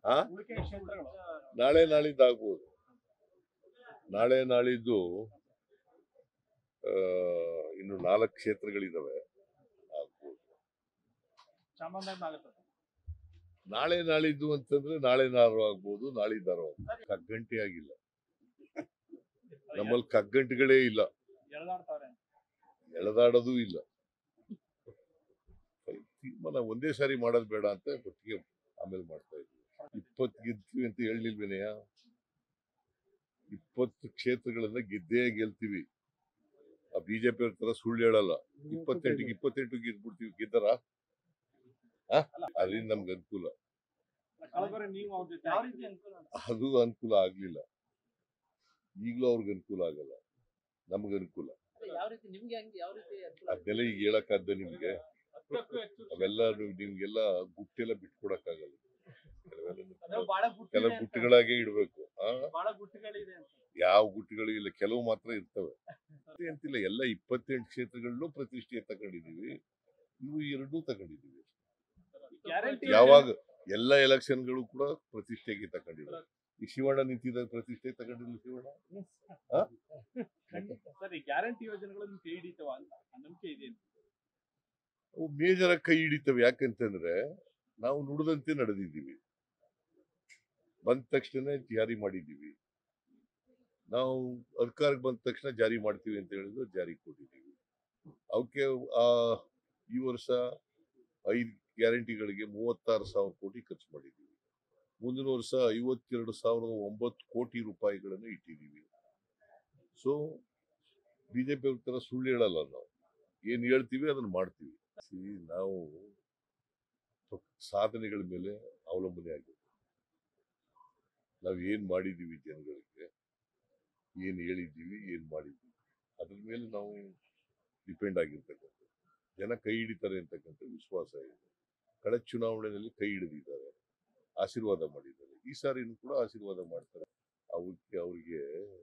ಆ ಉಳಿಕೆ ಕ್ಷೇತ್ರಗಳು ನಾಳೆ ನಾಳಿದ್ದು ಆಗ್ಬೋದು ನಾಳೆ ನಾಳಿದ್ದು ಆ, ಇನ್ನು ನಾಲ್ಕು ಕ್ಷೇತ್ರಗಳಿದಾವೆ ಆಗ್ಬೋದು ಚಾಮರಾಜನಗರ ಆಗುತ್ತೆ ನಾಳೆ ನಾಳಿದ್ದು ಅಂತಂದ್ರೆ ನಾಳೆ ನಾರು ಆಗ್ಬೋದು ನಾಳಿದ್ದಾರು ಆಗ್ಬೋದು ಕಗ್ಗಂಟೆ ಆಗಿಲ್ಲ ನಮ್ಮಲ್ಲಿ ಕಗ್ಗಂಟುಗಳೇ ಇಲ್ಲ ಎಳೆದಾಡ್ತಾವ್ರೆ ಎಳೆದಾಡೋದು ಇಲ್ಲ ತೀರ್ಮಾನ ಒಂದೇ ಸಾರಿ ಮಾಡೋದು ಬೇಡ ಅಂತ ಒಟ್ಟಿಗೆ ಆಮೇಲೆ ಮಾಡ್ತಾ ಇದ್ವಿ ಇಪ್ಪತ್ತು ಗೆಲ್ತೀವಿ ಅಂತ ಹೇಳಿಲ್ವೇನೆಯ ಇಪ್ಪತ್ತು ಕ್ಷೇತ್ರಗಳನ್ನ ಗೆದ್ದೇ ಗೆಲ್ತೀವಿ ಆ ಬಿಜೆಪಿ ಅವ್ರ ತರ ಸುಳ್ಳು ಹೇಳಲ್ಲ ಇಪ್ಪತ್ತೆಂಟಿಗೆ ಇಪ್ಪತ್ತೆಂಟು ಗೆದ್ಬಿಡ್ತೀವಿ ಗೆದ್ದರ ಅದರಿಂದ ನಮ್ಗೆ ಅನುಕೂಲ ಕಳಬರಿ ನೀವು ಅವ್ರ ಜೊತೆ ಯಾವ ರೀತಿ ಅನುಕೂಲ ಅದು ಅನುಕೂಲ ಆಗ್ಲಿಲ್ಲ ಈಗಲೂ ಅವ್ರಿಗೆ ಅನುಕೂಲ ಆಗಲ್ಲ ನಮ್ಗೆ ಅನುಕೂಲ ಯಾವ ರೀತಿ ನಿಮ್ಗೆ ಹೆಂಗ್ ಯಾವ ರೀತಿ ಅನುಕೂಲ ಆಗುತ್ತೆ? ಅದನ್ನೆಲ್ಲ ಈಗ ಹೇಳಕ್ಕಾಗ್ದ ನಿಮ್ಗೆ ಹತ್ತಕ್ಕೂ ಹೆಚ್ಚು ಅವೆಲ್ಲ ನೀವು- ನಿಮ್ಗೆಲ್ಲ ಗುಟ್ಟೆಲ್ಲ ಬಿಟ್ಕೊಡಕ್ಕಾಗಲ್ಲ ಕೆಲವೆಲ್ಲ ಅದು ಬಹಳ ಗುಟ್ಟಿದೆ ಕೆಲವು ಅಂತ. ಗುಟ್ಟುಗಳಾಗೆ ಇಡ್ಬೇಕು ಆ ಬಹಳ ಗುಟ್ಟುಗಳಿದೆ ಅಂತ ಯಾವ ಗುಟ್ಟುಗಳು ಇಲ್ಲ ಕೆಲವು ಮಾತ್ರ ಇರ್ತವೆ ಮತ್ತೆ ಅಂತಿಲ್ಲ ಎಲ್ಲ ಇಪ್ಪತ್ತೆಂಟು ಕ್ಷೇತ್ರಗಳಲ್ಲೂ ಪ್ರತಿಷ್ಠೆ ತಗೊಂಡಿದೀವಿ ಇವು ಎರಡೂ ತಗೊಂಡಿದೀವಿ ಗ್ಯಾರಂಟಿ ಯಾವಾಗ ಎಲ್ಲ ಎಲೆಕ್ಷನ್ಗಳು ಕೂಡ ಪ್ರತಿಷ್ಠೆಗೆ ತಗೊಂಡಿವೆ ಈ ಶಿವಣ್ಣ ನಿಂತಿದ್ದ ಪ್ರತಿಷ್ಠೆ ತಗೊಂಡಿಲ್ಲ ಶಿವಣ್ಣ ಸರಿ ಗ್ಯಾರಂಟಿ ಯೋಜನೆಗಳು ನಿಮ್ಗೆ ಕೈ ಹಿಡಿತವ ಅಂತ ಆ ನಂಬಿಕೆ ಇದೆ ಅಂತ. ಅವು ಮೇಜರ ಕೈ ಹಿಡಿತವೆ ಯಾಕಂತಂದ್ರೆ ನಾವು ನುಡಿದಂತೆ ನಡೆದಿದ್ದೀವಿ ಬಂದ ತಕ್ಷಣ ಜಾರಿ ಮಾಡಿದ್ದೀವಿ ನಾವು ಅಧಿಕಾರಕ್ಕೆ ಬಂದ ತಕ್ಷಣ ಜಾರಿ ಮಾಡ್ತೀವಿ ಅಂತ ಹೇಳಿದ್ರು ಜಾರಿ ಕೊಟ್ಟಿದ್ದೀವಿ ಅವಕ್ಕೆ ಆ ಈ ವರ್ಷ ಐದು ಗ್ಯಾರಂಟಿಗಳಿಗೆ ಮೂವತ್ತಾರು ಸಾವಿರ ಕೋಟಿ ಖರ್ಚು ಮಾಡಿದ್ದೀವಿ ಮುಂದಿನ ವರ್ಷ ಐವತ್ತೆರಡು ಸಾವಿರದ ಒಂಬತ್ತು ಕೋಟಿ ರೂಪಾಯಿಗಳನ್ನು ಇಟ್ಟಿದ್ದೀವಿ ಸೊ ಬಿಜೆಪಿ ಅವ್ರ ತರ ಸುಳ್ಳು ಹೇಳಲ್ಲ ನಾವು ಏನ್ ಹೇಳ್ತೀವಿ ಅದನ್ನ ಮಾಡ್ತೀವಿ See, ನಾವು ಸಾಧನೆಗಳ ಮೇಲೆ ಅವಲಂಬನೆ ಆಗಿದೆ ನಾವು ಏನ್ ಮಾಡಿದೀವಿ ಜನಗಳಿಗೆ ಏನ್ ಹೇಳಿದ್ದೀವಿ ಏನ್ ಮಾಡಿದ್ದೀವಿ ಅದ್ರ ಮೇಲೆ ನಾವು ಡಿಪೆಂಡ್ ಆಗಿರ್ತಕ್ಕಂಥ ಜನ ಕೈ ಹಿಡಿತಾರೆ ಅಂತಕ್ಕಂಥ ವಿಶ್ವಾಸ ಇದೆ ಕಳೆದ ಚುನಾವಣೆಯಲ್ಲಿ ಕೈ ಹಿಡಿದಿದ್ದಾರೆ ಆಶೀರ್ವಾದ ಮಾಡಿದ್ದಾರೆ ಈ ಸಾರಿನೂ ಕೂಡ ಆಶೀರ್ವಾದ ಮಾಡ್ತಾರೆ ಅವಕ್ಕೆ ಅವ್ರಿಗೆ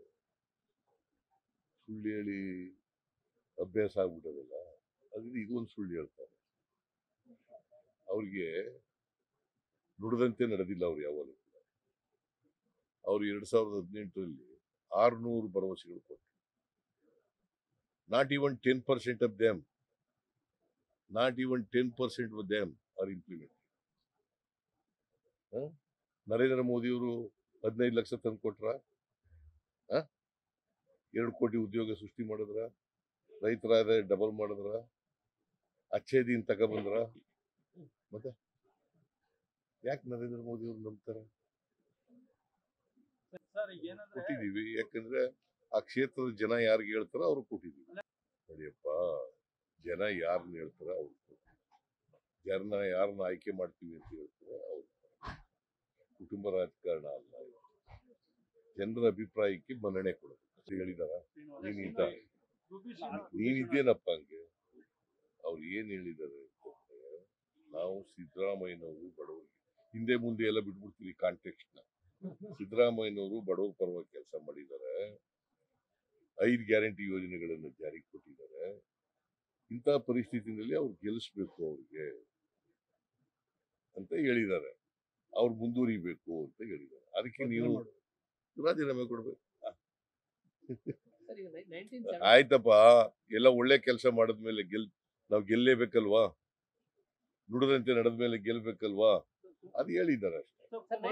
ಸುಳ್ಳು ಹೇಳಿ ಅಭ್ಯಾಸ ಆಗ್ಬಿಟ್ಟದಲ್ಲ ಅದರಿಂದ ಇದೊಂದು ಸುಳ್ಳು ಹೇಳ್ತಾರೆ ಅವ್ರಿಗೆ ನುಡಿದಂತೆ ನಡೆದಿಲ್ಲ ಅವ್ರು ಯಾವಾಗಲೂ ಕೂಡ ಅವ್ರು ಎರಡ್ ಸಾವಿರದ ಹದಿನೆಂಟರಲ್ಲಿ ಆರ್ನೂರು ಭರವಸೆಗಳು ಕೊಟ್ಟರು not even ten percent of them not even ten percent of them are implement Narendra ಮೋದಿಯವರು ಹದಿನೈದು ಲಕ್ಷ ತಂದು ಕೊಟ್ರ ಎರಡು ಕೋಟಿ ಉದ್ಯೋಗ ಸೃಷ್ಟಿ ಮಾಡಿದ್ರ ರೈತರ ಆದಾಯ ಡಬಲ್ ಮಾಡಿದ್ರ ಅಚ್ಚೇದಿನ್ ತಗೊಬಂದ್ರ ಮತ್ತೆ ಯಾಕೆ ನರೇಂದ್ರ ಮೋದಿ ಅವ್ರು ನಂಬ್ತಾರೆ ಸರ್ ಈಗ ಏನಂದ್ರೆ ಕೊಟ್ಟಿದೀವಿ ಯಾಕಂದ್ರೆ ಆ ಕ್ಷೇತ್ರದ ಜನ ಯಾರಿಗೆ ಹೇಳ್ತಾರೋ ಅವ್ರು ಕೊಟ್ಟಿದೀವಿ ನೋಡಿಯಪ್ಪ ಜನ ಯಾರನ್ನ ಹೇಳ್ತಾರ ಅವ್ರು ಕೊಡ್ತೀವಿ. ಜನ ಯಾರನ್ನ ಆಯ್ಕೆ ಮಾಡ್ತೀವಿ ಅಂತ ಹೇಳ್ತಾರೆ ಅವ್ರು ಕುಟುಂಬ ರಾಜಕಾರಣ ಅಲ್ಲ ಇದು. ಜನರ ಅಭಿಪ್ರಾಯಕ್ಕೆ ಮನ್ನಣೆ ಕೊಡಬೇಕು ಅಂತ ಹೇಳಿದಾರ ನೀನ್ ಇದ್ದ ನೀನಿದ್ದೇನಪ್ಪ ಹಂಗೆ ಅವ್ರು ಏನ್ ಹೇಳಿದ್ದಾರೆ ಅಂತಂದ್ರೆ, ನಾವು ಸಿದ್ದರಾಮಯ್ಯನವರು ಬಡವರಿಗೆ ಹಿಂದೆ ಮುಂದೆ ಎಲ್ಲ ಬಿಟ್ಬಿಡ್ತೀವಿ ಕಾಂಟೆಕ್ಸ್ಟ್ ನ ಸಿದ್ದರಾಮಯ್ಯನವರು ಬಡವರ ಪರವಾಗಿ ಕೆಲಸ ಮಾಡಿದ್ದಾರೆ ಐದು ಗ್ಯಾರಂಟಿ ಯೋಜನೆಗಳನ್ನು ಜಾರಿಗೆ ಕೊಟ್ಟಿದ್ದಾರೆ ಇಂಥ ಪರಿಸ್ಥಿತಿನಲ್ಲಿ ಅವ್ರು ಗೆಲ್ಲಿಸ್ಬೇಕು ಅವ್ರಿಗೆ ಅಂತ ಹೇಳಿದ್ದಾರೆ ಅವ್ರು ಮುಂದುವರಿಬೇಕು ಅಂತ ಹೇಳಿದ್ದಾರೆ ಅದಕ್ಕೆ ನೀವು ರಾಜೀನಾಮೆ ಕೊಡ್ಬೇಕು ಸರ್ ಈಗ ನೈನ್ಟೀನ್ ಆಯ್ತಪ್ಪ ಎಲ್ಲ ಒಳ್ಳೆ ಕೆಲಸ ಮಾಡಿದ್ಮೇಲೆ ಗೆಲ್ ನಾವು ಗೆಲ್ಲೇಬೇಕಲ್ವಾ ನುಡಿದಂತೆ ನಡೆದ್ಮೇಲೆ ಗೆಲ್ಬೇಕಲ್ವಾ ಅದು ಹೇಳಿದ್ದಾರೆ ಅಷ್ಟೇ ಸರ್